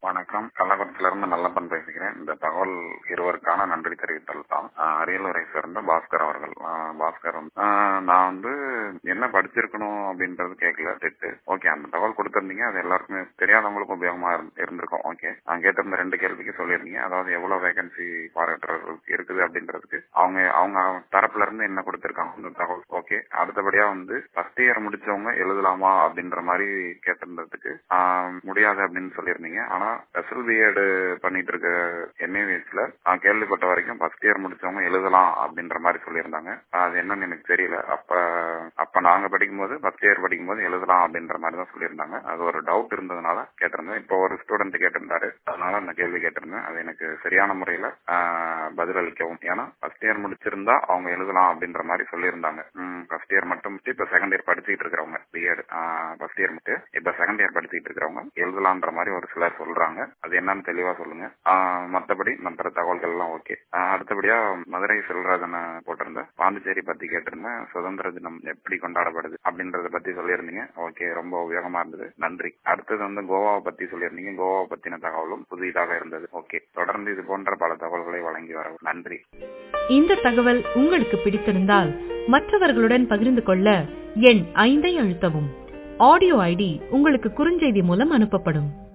வணக்கம் கள்ளக்குறிச்சியில இருந்து நல்லப்பன் பேசுகிறேன் இந்த தகவல் இருவருக்கான நன்றி தெரிவித்தல் தான் ஆஹ் அரியலூரை சேர்ந்த பாஸ்கர் அவர்கள் ஆஹ் பாஸ்கர் வந்து ஆஹ் நான் வந்து என்ன படிச்சிருக்கணும் அப்படின்றது கேட்கல திட்டு ஓகே அந்த தகவல் கொடுத்திருந்தீங்க அது எல்லாருக்குமே தெரியாதவங்களுக்கும் உபயோகமா இருந்- இருந்திருக்கும் ஓகே நான் கேட்டிருந்த ரெண்டு கேள்விக்கு சொல்லியிருந்தீங்க அதாவது எவ்வளவு வேகன்சி பார்வையற்றவர்களுக்கு இருக்குது அப்படின்றதுக்கு அவங்க அவங்க தரப்புல இருந்து என்ன கொடுத்திருக்காங்க அந்த தகவல் ஓகே அடுத்தபடியா வந்து ஃபர்ஸ்ட் இயர் முடிச்சவங்க எழுதலாமா அப்படின்ற மாதிரி கேட்டிருந்ததுக்கு ஆஹ் முடியாது அப்படின்னு சொல்லியிருந்தீங்க ஆனா ஸ்பெஷல் பிஎட் பண்ணிட்டு இருக்க என்ஏவிஎஸ்ல நான் கேள்விப்பட்ட வரைக்கும் ஃபர்ஸ்ட் இயர் முடிச்சவங்க எழுதலாம் அப்படின்ற மாதிரி சொல்லியிருந்தாங்க அது என்னன்னு எனக்கு தெரியல அப்ப அப்ப நாங்க படிக்கும்போது ஃபர்ஸ்ட் இயர் படிக்கும்போது எழுதலாம் அப்படின்ற மாதிரி தான் சொல்லியிருந்தாங்க அது ஒரு டவுட் இருந்ததுனால கேட்டிருந்தேன் இப்போ ஒரு ஸ்டூடெண்ட் கேட்டிருந்தாரு அதனால அந்த கேள்வி கேட்டிருந்தேன் அது எனக்கு சரியான முறையில ஆஹ், பதிலளிக்கவும் ஏன்னா ஃபர்ஸ்ட் இயர் முடிச்சிருந்தா அவங்க எழுதலாம் அப்படின்ற மாதிரி சொல்லியிருந்தாங்க ஃபர்ஸ்ட் இயர் மட்டும் முடிச்சு இப்ப செகண்ட் இயர் படிச்சுட்டு இருக்கிறவங்க பிஎட் ஃபர்ஸ்ட் இயர் மட்டும் இப்ப செகண்ட் இயர் படிச்சுட்டு இருக்கிறவங்க எழுதலான்ற மாதிரி ஒரு சிலர் சொல்றாங்க அது என்னன்னு தெளிவா சொல்லுங்க ஆஹ், மத்தபடி மற்ற தகவல்கள் எல்லாம் ஓகே அடுத்தபடியா மதுரை செல்வராஜனை போட்டிருந்தேன் பாண்டிச்சேரி பத்தி கேட்டிருந்தேன் சுதந்திர தினம் எப்படி கொண்டாடப்படுது அப்படின்றத பத்தி சொல்லியிருந்தீங்க ஓகே ரொம்ப உபயோகமா இருந்தது நன்றி அடுத்தது வந்து கோவாவை பத்தி சொல்லியிருந்தீங்க கோவாவை பத்தின தகவலும் புதிதாக இருந்தது ஓகே தொடர்ந்து இது போன்ற பல தகவல்களை வழங்கி வரவும் நன்றி இந்த தகவல் உங்களுக்கு பிடித்திருந்தால் மற்றவர்களுடன் பகிர்ந்து கொள்ள எண் ஐந்தை அழுத்தவும் ஆடியோ ஐடி உங்களுக்கு குறுஞ்செய்தி மூலம் அனுப்பப்படும்